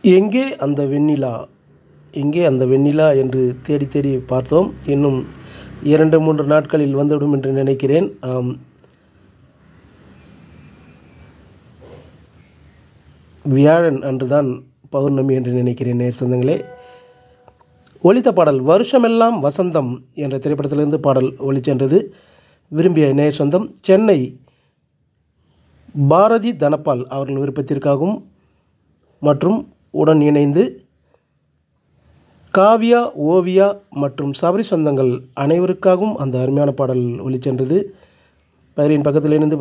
எங்கே அந்த வெண்ணிலா எங்கே அந்த வெண்ணிலா என்று தேடி தேடி பார்த்தோம் இன்னும் இரண்டு மூன்று நாட்களில் வந்துவிடும் என்று நினைக்கிறேன் ஆம் வியாழன் அன்றுதான் பௌர்ணமி என்று நினைக்கிறேன் நேர் சொந்தங்களே ஒலித்த பாடல் வருஷமெல்லாம் வசந்தம் என்ற திரைப்படத்திலிருந்து பாடல் ஒலிச்சென்றது விரும்பிய நேர் சொந்தம் சென்னை பாரதி தனபால் அவர்கள் விருப்பத்திற்காகவும் மற்றும் உடன் இணைந்து காவியா ஓவியா மற்றும் சபரி சொந்தங்கள் அனைவருக்காகவும் அந்த அருமையான பாடல் ஒலிச்சென்றது பயிரின் பக்கத்தில் இணைந்து